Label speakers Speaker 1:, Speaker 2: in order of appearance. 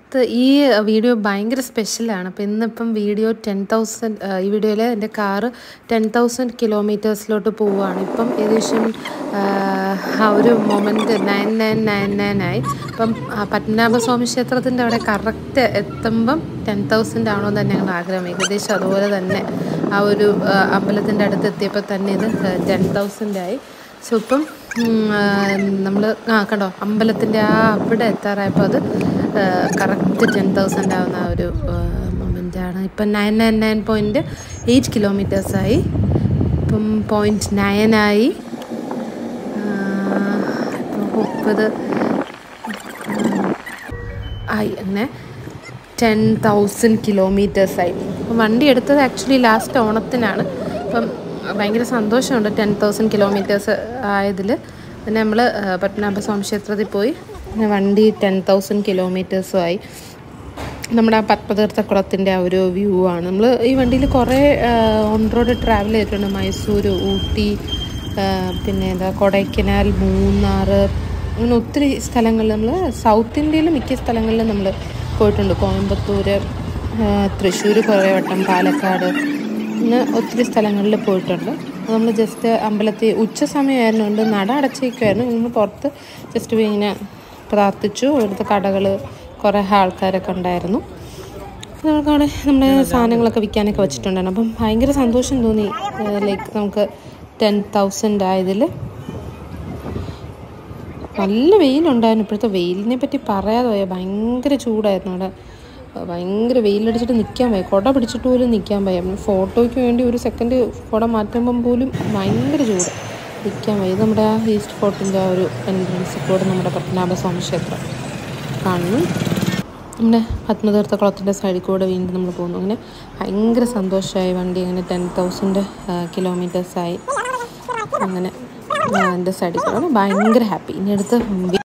Speaker 1: ഇത് ഈ വീഡിയോ ഭയങ്കര സ്പെഷ്യലാണ് അപ്പോൾ ഇന്നിപ്പം വീഡിയോ ടെൻ തൗസൻഡ് ഈ വീഡിയോയിൽ എൻ്റെ കാറ് ടെൻ തൗസൻഡ് കിലോമീറ്റേഴ്സിലോട്ട് പോവുകയാണ് ഇപ്പം ഏകദേശം ആ ഒരു moment nine nine nine nine ആയി അപ്പം ആ പത്മനാഭസ്വാമി ക്ഷേത്രത്തിൻ്റെ അവിടെ കറക്റ്റ് എത്തുമ്പം ടെൻ തൗസൻഡ് ആണോ എന്ന് ഞങ്ങൾ ആഗ്രഹം ഏകദേശം അതുപോലെ തന്നെ ആ ഒരു അമ്പലത്തിൻ്റെ അടുത്ത് എത്തിയപ്പോൾ തന്നെ ഇത് ടെൻ തൗസൻഡ് ആയി സോ ഇപ്പം നമ്മൾ ആ കണ്ടോ അമ്പലത്തിൻ്റെ ആ അവിടെ എത്താറായപ്പോൾ അത് കറക്റ്റ് ടെൻ തൗസൻഡ് ആവുന്ന ആ ഒരു മൊമെൻ്റാണ് ഇപ്പം nine nine nine point eight കിലോമീറ്റേഴ്സായി ഇപ്പം പോയിൻറ്റ് നയനായി ഇപ്പം മുപ്പത് ആയി അങ്ങനെ ടെൻ തൗസൻഡ് കിലോമീറ്റേഴ്സായി അപ്പം വണ്ടി എടുത്തത് ആക്ച്വലി ലാസ്റ്റ് ഓണത്തിനാണ് അപ്പം ഭയങ്കര സന്തോഷമുണ്ട് ടെൻ തൗസൻഡ് കിലോമീറ്റേഴ്സ് ആയതിൽ പിന്നെ നമ്മൾ പത്മനാഭസ്വാമി ക്ഷേത്രത്തിൽ പോയി പിന്നെ വണ്ടി ടെൻ തൗസൻഡ് കിലോമീറ്റേഴ്സും ആയി നമ്മുടെ ആ പത്മതീർത്ഥക്കുളത്തിൻ്റെ ആ ഒരു വ്യൂ ആണ് നമ്മൾ ഈ വണ്ടിയിൽ കുറേ ഓൺ റോഡ് ട്രാവൽ ചെയ്തിട്ടുണ്ട് മൈസൂർ ഊട്ടി പിന്നെ എന്താ കൊടൈക്കനാൽ മൂന്നാർ അങ്ങനെ ഒത്തിരി സ്ഥലങ്ങളിൽ നമ്മൾ സൗത്ത് ഇന്ത്യയിൽ മിക്ക സ്ഥലങ്ങളിലും നമ്മൾ പോയിട്ടുണ്ട് കോയമ്പത്തൂർ തൃശ്ശൂർ കുറേ വട്ടം പാലക്കാട് ഇങ്ങനെ ഒത്തിരി സ്ഥലങ്ങളിൽ പോയിട്ടുണ്ട് നമ്മൾ ജസ്റ്റ് അമ്പലത്തിൽ ഉച്ച സമയമായിരുന്നുകൊണ്ട് നട അടച്ചേക്കുമായിരുന്നു നമ്മൾ പുറത്ത് ജസ്റ്റ് പോയി ഇങ്ങനെ പ്രാർത്ഥിച്ചു ഇവിടുത്തെ കടകൾ കുറേ ആൾക്കാരൊക്കെ ഉണ്ടായിരുന്നു നമുക്ക് അവിടെ നമ്മുടെ സാധനങ്ങളൊക്കെ വിൽക്കാനൊക്കെ വെച്ചിട്ടുണ്ടായിരുന്നു അപ്പം ഭയങ്കര സന്തോഷം തോന്നി ലൈക്ക് നമുക്ക് ടെൻ തൗസൻഡ് ആയതിൽ നല്ല വെയിലുണ്ടായിരുന്നു ഇപ്പോഴത്തെ വെയിലിനെ പറ്റി പറയാതെ പോയാൽ ഭയങ്കര ചൂടായിരുന്നു അവിടെ ഭയങ്കര വെയിലടിച്ചിട്ട് നിൽക്കാൻ വയ്യ കുട പിടിച്ചിട്ട് പോലും നിൽക്കാൻ വയ്യ ഫോട്ടോയ്ക്ക് വേണ്ടി ഒരു സെക്കൻഡ് കുട മാറ്റുമ്പം പോലും ഭയങ്കര ചൂട് നിൽക്കാൻ വയ്യ ഇത് നമ്മുടെ ആ ഈസ്റ്റ് ഫോർട്ടിൻ്റെ ആ ഒരു എൻട്രൻസ് കൂടെ നമ്മുടെ പത്മനാഭസ്വാമി ക്ഷേത്രം കാണുന്നു നമ്മുടെ പത്മതീർത്ഥ കുളത്തിൻ്റെ സൈഡിൽ കൂടെ വീണ്ടും നമ്മൾ പോകുന്നു അങ്ങനെ ഭയങ്കര സന്തോഷമായി വണ്ടി അങ്ങനെ ടെൻ തൗസൻഡ് കിലോമീറ്റേഴ്സായി അങ്ങനെ എൻ്റെ സൈഡിൽ കൂടെ ഭയങ്കര ഹാപ്പി ഇനി അടുത്ത്